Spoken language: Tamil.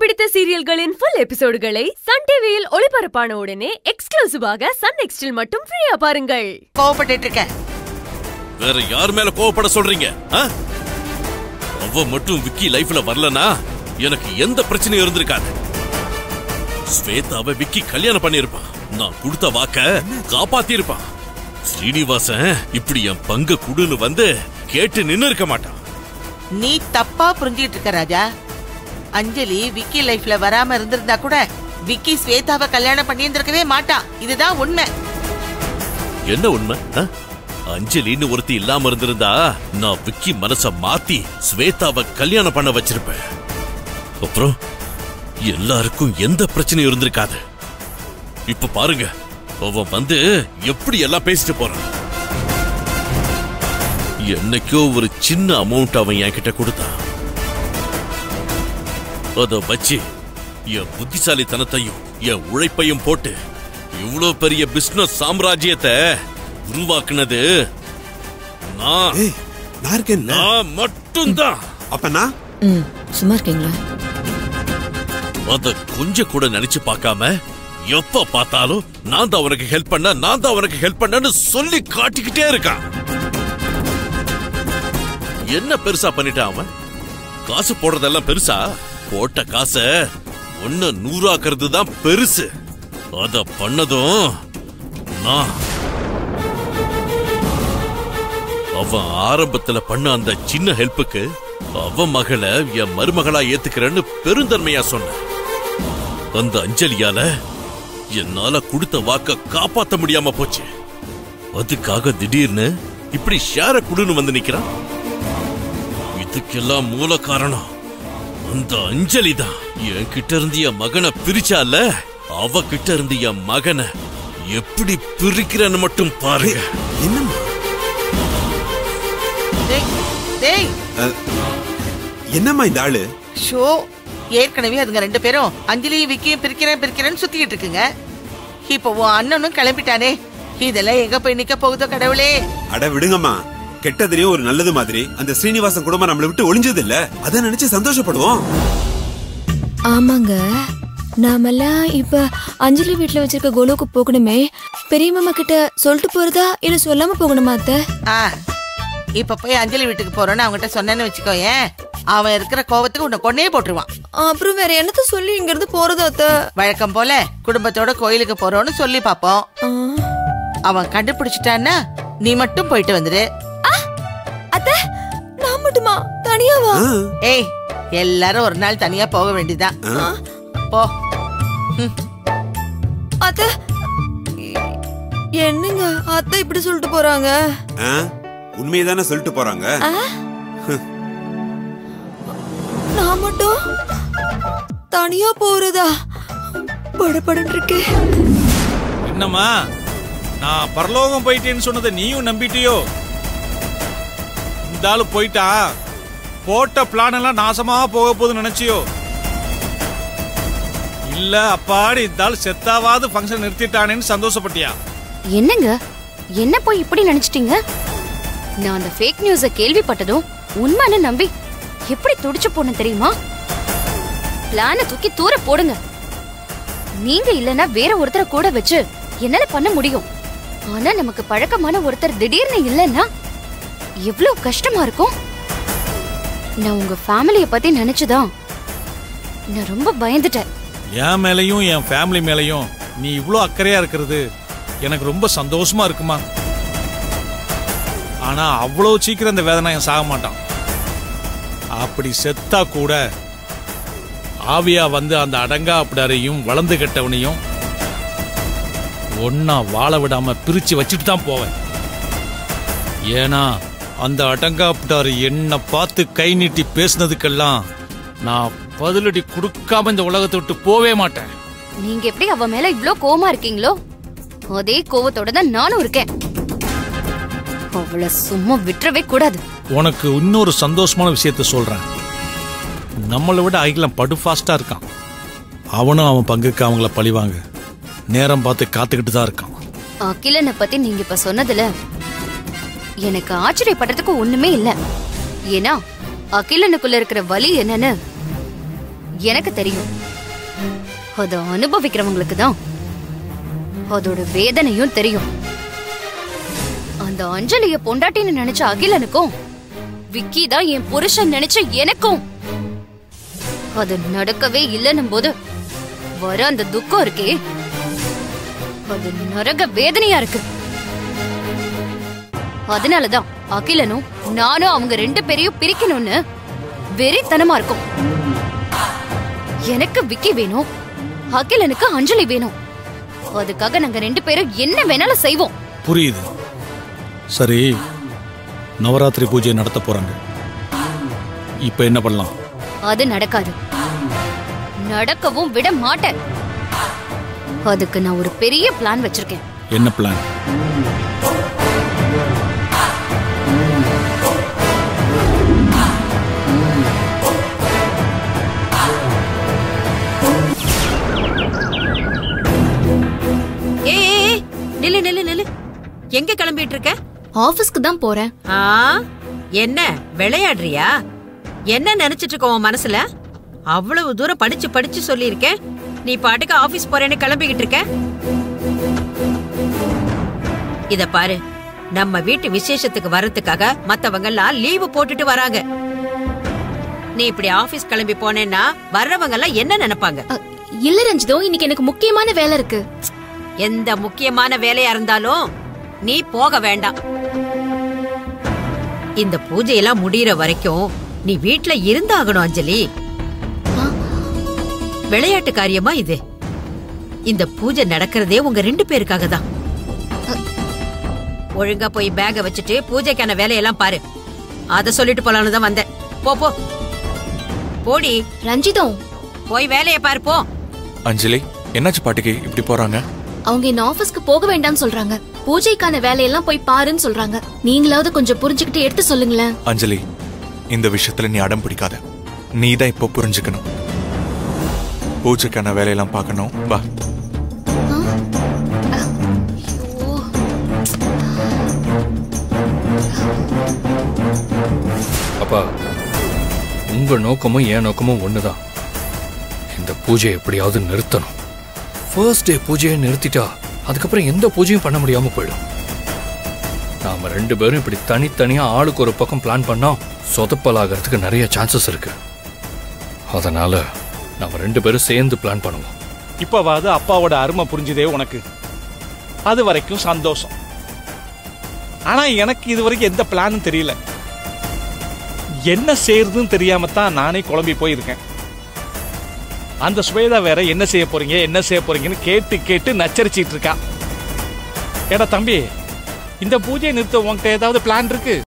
பிடித்த சீரியல்களின் ஃபுல் எபிசோடுகளை சன் டிவியில் ஒளிபரப்பான உடனே எக்ஸ்க்ளூசிவாக சன் நெக்ஸ்டில் மட்டும் ஃப்ரீயா பாருங்கள் கோவப்பட்டு இருக்க வேற யார் மேல கோவப்பட சொல்றீங்க ஆ? அவ மட்டும் விக்கி லைஃப்ல வரலனா எனக்கு எந்த பிரச்சனையும் இருந்திருக்காது ஸ்வேதாவை விக்கி கல்யாணம் பண்ணிருப்பான் நான் கொடுத்த வாக்க காப்பாத்தி இருப்பான் ஸ்ரீனிவாசன் இப்படி என் பங்கு குடுன்னு வந்து கேட்டு நின்னு இருக்க மாட்டான் நீ தப்பா புரிஞ்சிட்டு இருக்க ராஜா அஞ்சலி விக்கி லைஃப்ல வராம இருந்திருந்தா கூட விக்கி ஸ்வேதாவை கல்யாணம் பண்ணியிருந்திருக்கவே மாட்டான் இதுதான் உண்மை என்ன உண்மை ஆ? அஞ்சலின்னு ஒருத்தி இல்லாம இருந்திருந்தா நான் விக்கி மனச மாத்தி ஸ்வேதாவை கல்யாணம் பண்ண வச்சிருப்பேன் அப்புறம் எல்லாருக்கும் எந்த பிரச்சனையும் இருந்திருக்காது இப்ப பாருங்க அவன் வந்து எப்படி எல்லாம் பேசிட்டு போறான் என்னைக்கோ ஒரு சின்ன அமௌண்ட் அவன் என்கிட்ட கொடுத்தான் அத வச்சு என் புத்திசாலித்தனத்தையும் என் உழைப்பையும் போட்டு இவ்ளோ பெரிய பிசினஸ் சாம்ராஜ்யத்தை உருவாக்குனது நான் ஏய் நான் இருக்கேன் நான் மட்டும்தான் அப்பனா ம் சும்மா இருக்கீங்களா அத கொஞ்சம் கூட நினைச்சு பார்க்காம எப்ப பார்த்தாலும் நான் தான் உனக்கு ஹெல்ப் பண்ண நான் தான் உனக்கு ஹெல்ப் பண்ணன்னு சொல்லி காட்டிக்கிட்டே இருக்கான் என்ன பெருசா பண்ணிட்டான் அவன் காசு போடுறதெல்லாம் பெருசா போட்ட காசை ஒன்னு நூறாக்குறது தான் பெருசு அத பண்ணதும் நான் அவன் ஆரம்பத்துல பண்ண அந்த சின்ன ஹெல்ப்புக்கு அவ மகளை என் மருமகளா ஏத்துக்கிறேன்னு பெருந்தன்மையா சொன்ன அந்த அஞ்சலியால என்னால கொடுத்த வாக்க காப்பாத்த முடியாம போச்சு அதுக்காக திடீர்னு இப்படி ஷேர குடுன்னு வந்து நிக்கிறான் இதுக்கெல்லாம் மூல காரணம் அந்த அஞ்சலி தான் என்கிட்ட இருந்து என் மகனை பிரிச்சால அவ கிட்ட இருந்து என் மகனை எப்படி பிரிக்கிறன்னு மட்டும் பாருங்க என்னம்மா டேய், டேய் என்னம்மா இந்த ஆளு ஷோ ஏற்கனவே அதுங்க ரெண்டு பேரும் அஞ்சலியும் விக்கியும் பிரிக்கிறேன் பிரிக்கிறேன்னு சுத்திக்கிட்டு இருக்குங்க இப்போ உன் அண்ணனும் கிளம்பிட்டானே இதெல்லாம் எங்க போய் நிக்க போகுதோ கடவுளே அட விடுங்கம்மா கெட்டதுலயும் ஒரு நல்லது மாதிரி அந்த ஸ்ரீனிவாசன் குடும்பம் நம்மளை விட்டு ஒளிஞ்சது இல்ல அத நினைச்சு சந்தோஷப்படுவோம் ஆமாங்க நாமெல்லாம் இப்ப அஞ்சலி வீட்ல வச்சிருக்க கோலுக்கு போகணுமே பெரிய மாமா கிட்ட சொல்லிட்டு போறதா இல்ல சொல்லாம போகணுமா அத்தை ஆ இப்ப போய் அஞ்சலி வீட்டுக்கு போறோன்னு அவங்ககிட்ட சொன்னேன்னு வச்சுக்கோ ஏன் அவன் இருக்கிற கோவத்துக்கு உன்னை கொன்னே போட்டுருவான் அப்புறம் வேற என்னத்த சொல்லி இங்க இருந்து போறது அத்தை வழக்கம் போல குடும்பத்தோட கோயிலுக்கு போறோம்னு சொல்லி பாப்போம் ஆ. அவன் கண்டுபிடிச்சிட்டான்னா நீ மட்டும் போயிட்டு வந்துரு ஆ, அத்தை நான் மட்டுமா தனியாவா ஆ, ஏய் எல்லாரும் ஒரு நாள் தனியா போக வேண்டியதுதான் போ ம். அத்தை எ- என்னங்க அத்தை இப்படி சொல்லிட்டு போறாங்க ஆ, உண்மையதானே சொல்லிட்டு போறாங்க நான் மட்டும் தனியா போறதா படபடன்னு இருக்கு என்னம்மா நான் பரலோகம் போயிட்டேன்னு சொன்னதை நீயும் நம்பிட்டியோ இந்த ஆளு போயிட்டா போட்ட பிளான் எல்லாம் நாசமா போக போகுதுன்னு நினைச்சியோ இல்ல அப்பாடி இந்த ஆள் செத்தாவாது ஃபங்க்ஷன் நிறுத்திட்டானேன்னு சந்தோஷப்பட்டியா என்னங்க என்ன போய் இப்படி நினைச்சிட்டீங்க நான் அந்த ஃபேக் நியூஸ கேள்விப்பட்டதும் உண்மைன்னு நம்பி எப்படி துடிச்சு போன தெரியுமா பிளான தூக்கி தூர போடுங்க நீங்க இல்லனா வேற ஒருத்தரை கூட வச்சு என்னால பண்ண முடியும் ஆனா நமக்கு பழக்கமான ஒருத்தர் திடீர்னு இல்லைன்னா எவ்வளவு கஷ்டமா இருக்கும் நான் உங்க ஃபேமிலிய பத்தி நினைச்சுதான் நான் ரொம்ப பயந்துட்டேன் என் மேலையும் என் ஃபேமிலி மேலையும் நீ இவ்ளோ அக்கறையா இருக்கிறது எனக்கு ரொம்ப சந்தோஷமா இருக்குமா ஆனா அவ்வளவு சீக்கிரம் இந்த வேதனை என் சாக மாட்டான் அப்படி செத்தா கூட ஆவியா வந்து அந்த அடங்கா அப்படியாரையும் வளர்ந்து கெட்டவனையும் ஒன்னா வாழ விடாம பிரிச்சு வச்சுட்டு தான் போவேன் ஏன்னா அந்த அடங்காப்பிட்டாரு என்ன பார்த்து கை நீட்டி பேசினதுக்கெல்லாம் நான் பதிலடி கொடுக்காம இந்த உலகத்தை விட்டு போவே மாட்டேன் நீங்க எப்படி அவ மேல இவ்ளோ கோவமா இருக்கீங்களோ அதே கோவத்தோட தான் நானும் இருக்கேன் அவள சும்மா விட்டுறவே கூடாது உனக்கு இன்னொரு சந்தோஷமான விஷயத்த சொல்றேன் நம்மளை விட அகிலம் படு ஃபாஸ்டா இருக்கான் அவனும் அவன் பங்குக்கு அவங்கள பழிவாங்க நேரம் பார்த்து காத்துக்கிட்டு தான் இருக்கான் அகிலனை பத்தி நீங்க இப்ப சொன்னதுல எனக்கு ஆச்சரியப்படுறதுக்கு ஒண்ணுமே இல்ல ஏன்னா அகிலனுக்குள்ள இருக்கிற வலி என்னன்னு எனக்கு தெரியும் அத அனுபவிக்கிறவங்களுக்கு தான் அதோட வேதனையும் தெரியும் அந்த அஞ்சலிய பொண்டாட்டின்னு நினைச்ச அகிலனுக்கும் விக்கி தான் என் புருஷன் நினைச்ச எனக்கும் அது நடக்கவே இல்லைன்னும் போது வர அந்த துக்கம் இருக்கே அது நரக வேதனையா இருக்கு அதனாலதான் அகிலனும் நானும் அவங்க ரெண்டு பேரையும் பிரிக்கணும்னு வெறித்தனமா இருக்கும் எனக்கு விக்கி வேணும் அகிலனுக்கு அஞ்சலி வேணும் அதுக்காக நாங்க ரெண்டு பேரும் என்ன வேணாலும் செய்வோம் புரியுது சரி நவராத்திரி பூஜை நடத்த போறாங்க இப்ப என்ன பண்ணலாம் அது நடக்காது நடக்கவும் விட மாட்டேன் அதுக்கு நான் ஒரு பெரிய பிளான் வச்சிருக்கேன் என்ன பிளான் ஏய் ஏய், ஏய், நில்லு நில்லு நில்லு எங்க கிளம்பிட்டு இருக்க ஆபீஸ்க்கு தான் போறேன் ஆ என்ன விளையாடுறியா என்ன நினைச்சிட்டு இருக்க உன் மனசுல அவ்வளவு தூரம் படிச்சு படிச்சு சொல்லியிருக்கேன் நீ பாட்டுக்கு ஆபீஸ் போறேன்னு கிளம்பிக்கிட்டு இருக்க இத பாரு நம்ம வீட்டு விசேஷத்துக்கு வர்றதுக்காக மத்தவங்க எல்லாம் லீவு போட்டுட்டு வராங்க நீ இப்படி ஆபீஸ் கிளம்பி போனேன்னா வர்றவங்க எல்லாம் என்ன நினைப்பாங்க அ, இல்ல ரஞ்சிதோ இன்னைக்கு எனக்கு முக்கியமான வேலை இருக்கு எந்த முக்கியமான வேலையா இருந்தாலும் நீ போக வேண்டாம் இந்த பூஜையெல்லாம் முடியற வரைக்கும் நீ வீட்ல இருந்தாகணும் அஞ்சலி விளையாட்டு காரியமா இது இந்த பூஜை நடக்கிறதே உங்க ரெண்டு பேருக்காக தான் ஒழுங்கா போய் பேக வச்சுட்டு பூஜைக்கான வேலையெல்லாம் பாரு அத சொல்லிட்டு போலான்னு தான் வந்தேன் போ போ போடி ரஞ்சிதம் போய் வேலைய பாரு போ அஞ்சலி என்னாச்சு பாட்டிக்கு இப்படி போறாங்க அவங்க இந்த ஆபீஸ்க்கு போக வேண்டாம்னு சொல்றாங்க பூஜைக்கான வேலையெல்லாம் போய் பாருன்னு சொல்றாங்க நீங்களாவது கொஞ்சம் புரிஞ்சுக்கிட்டு எடுத்து சொல்லுங்களேன் அஞ்சலி இந்த விஷயத்துல நீ அடம் பிடிக்காத நீ தான் இப்போ புரிஞ்சுக்கணும் பூஜைக்கான வேலையெல்லாம் பார்க்கணும் வா அப்பா உங்க நோக்கமும் என் நோக்கமும் ஒண்ணுதான் இந்த பூஜையை எப்படியாவது நிறுத்தணும் ஃபர்ஸ்ட் டே பூஜையை நிறுத்திட்டா அதுக்கப்புறம் எந்த பூஜையும் பண்ண முடியாம போயிடும் நாம ரெண்டு பேரும் இப்படி தனித்தனியா ஆளுக்கு ஒரு பக்கம் பிளான் பண்ணா சொதப்பலாகிறதுக்கு நிறைய சான்சஸ் இருக்கு அதனால நாம ரெண்டு பேரும் சேர்ந்து பிளான் பண்ணுவோம் இப்பவாது அப்பாவோட அருமை புரிஞ்சுதே உனக்கு அது வரைக்கும் சந்தோஷம் ஆனா எனக்கு இது வரைக்கும் எந்த பிளானும் தெரியல என்ன செய்யறதுன்னு தெரியாம தான் நானே குழம்பி போயிருக்கேன் அந்த சுவேதா வேற என்ன செய்ய போறீங்க என்ன செய்ய போறீங்கன்னு கேட்டு கேட்டு நச்சரிச்சிட்டு இருக்கா ஏடா தம்பி இந்த பூஜையை நிறுத்த உன்கிட்ட ஏதாவது பிளான் இருக்கு